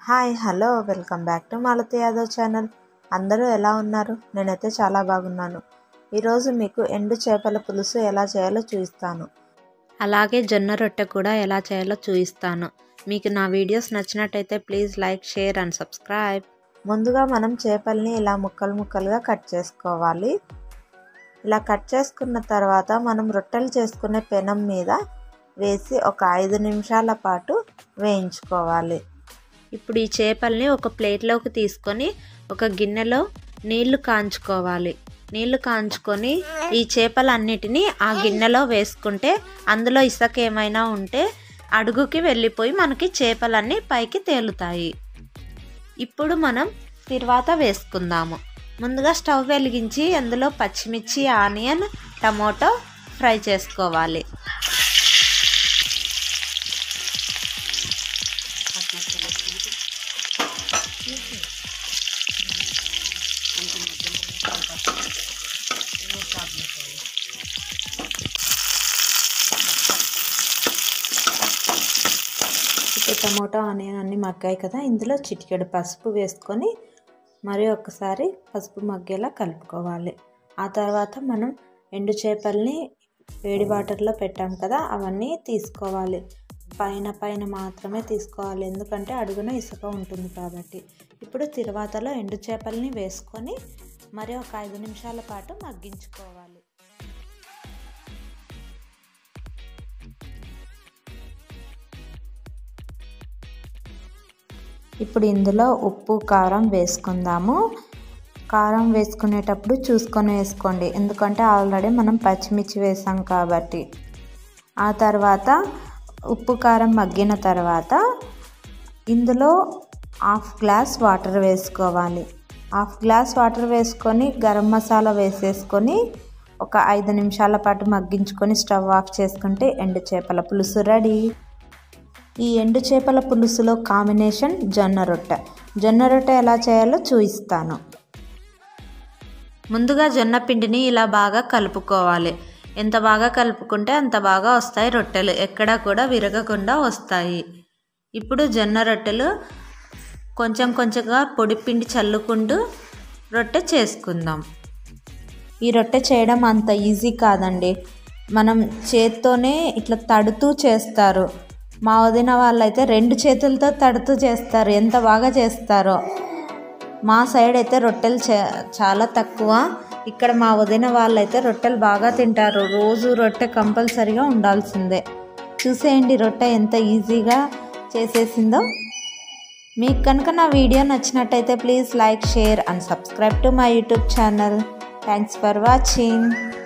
hi hello welcome back to Malathi Yadav channel అందరూ ఎలా ఉన్నారు నేనైతే చాలా బాగున్నాను ఈరోజు మీకు ఎండు చేపల పులుసు ఎలా చేయాలో చూపిస్తాను అలాగే జొన్న రొట్టె కూడా ఎలా చేయాలో చూపిస్తాను మీకు నా వీడియోస్ నచ్చినట్టయితే please like share and subscribe ముందుగా మనం చేపల్ని ఇలా ముక్కలు ముక్కలుగా కట్ చేసుకోవాలి ఇలా కట్ చేసుకున్న తర్వాత మనం రొట్టెలు చేసుకునే పెనం మీద వేసి ఒక ఐదు నిమిషాల పాటు వేయించుకోవాలి ఇప్పుడు ఈ చేపల్ని ఒక ప్లేట్లోకి తీసుకొని ఒక గిన్నెలో నీళ్లు కాంచుకోవాలి నీళ్లు కాంచుకొని ఈ చేపలన్నిటినీ ఆ గిన్నెలో వేసుకుంటే అందులో ఇసుక ఏమైనా ఉంటే అడుగుకి వెళ్ళిపోయి మనకి చేపలన్నీ పైకి తేలుతాయి ఇప్పుడు మనం తిరువాత వేసుకుందాము ముందుగా స్టవ్ వెలిగించి అందులో పచ్చిమిర్చి ఆనియన్ టమోటో ఫ్రై చేసుకోవాలి ఇప్పుడు టమోటా ఆనియన్ అన్ని మగ్గాయి కదా ఇందులో చిటికెడు పసుపు వేసుకొని మరి ఒకసారి పసుపు మగ్గేలా కలుపుకోవాలి ఆ తర్వాత మనం ఎండు చేపల్ని వేడి వాటర్లో పెట్టాం కదా అవన్నీ తీసుకోవాలి పైన పైన మాత్రమే తీసుకోవాలి ఎందుకంటే అడుగున ఇసుక ఉంటుంది కాబట్టి ఇప్పుడు తిరువాతలో ఎండు చేపల్ని వేసుకొని మరి ఒక ఐదు నిమిషాల పాటు మగ్గించుకోవాలి ఇప్పుడు ఇందులో ఉప్పు కారం వేసుకుందాము కారం వేసుకునేటప్పుడు చూసుకొని వేసుకోండి ఎందుకంటే ఆల్రెడీ మనం పచ్చిమిర్చి వేసాం కాబట్టి ఆ తర్వాత ఉప్పు కారం మగ్గిన తర్వాత ఇందులో హాఫ్ గ్లాస్ వాటర్ వేసుకోవాలి హాఫ్ గ్లాస్ వాటర్ వేసుకొని గరం మసాలా వేసేసుకొని ఒక ఐదు నిమిషాల పాటు మగ్గించుకొని స్టవ్ ఆఫ్ చేసుకుంటే ఎండు చేపల పులుసు రెడీ ఈ ఎండు చేపల పులుసులో కాంబినేషన్ జొన్న రొట్టె జొన్న రొట్టె ఎలా చేయాలో చూపిస్తాను ముందుగా జొన్న పిండిని ఇలా బాగా కలుపుకోవాలి ఎంత బాగా కలుపుకుంటే అంత బాగా వస్తాయి రొట్టెలు ఎక్కడా కూడా విరగకుండా వస్తాయి ఇప్పుడు జొన్న రొట్టెలు కొంచెం కొంచెంగా పొడి పిండి చల్లుకుంటూ రొట్టె చేసుకుందాం ఈ రొట్టె చేయడం అంత ఈజీ కాదండి మనం చేత్తోనే ఇట్లా తడుతూ చేస్తారు మా వదిన వాళ్ళైతే రెండు చేతులతో తడుతూ చేస్తారు ఎంత బాగా చేస్తారో మా సైడ్ అయితే రొట్టెలు చాలా తక్కువ ఇక్కడ మా వదిన వాళ్ళైతే రొట్టెలు బాగా తింటారు రోజు రొట్టె కంపల్సరీగా ఉండాల్సిందే చూసేయండి రొట్టె ఎంత ఈజీగా చేసేసిందో మీకు కనుక నా వీడియో నచ్చినట్టయితే please like share and subscribe to my YouTube channel thanks for watching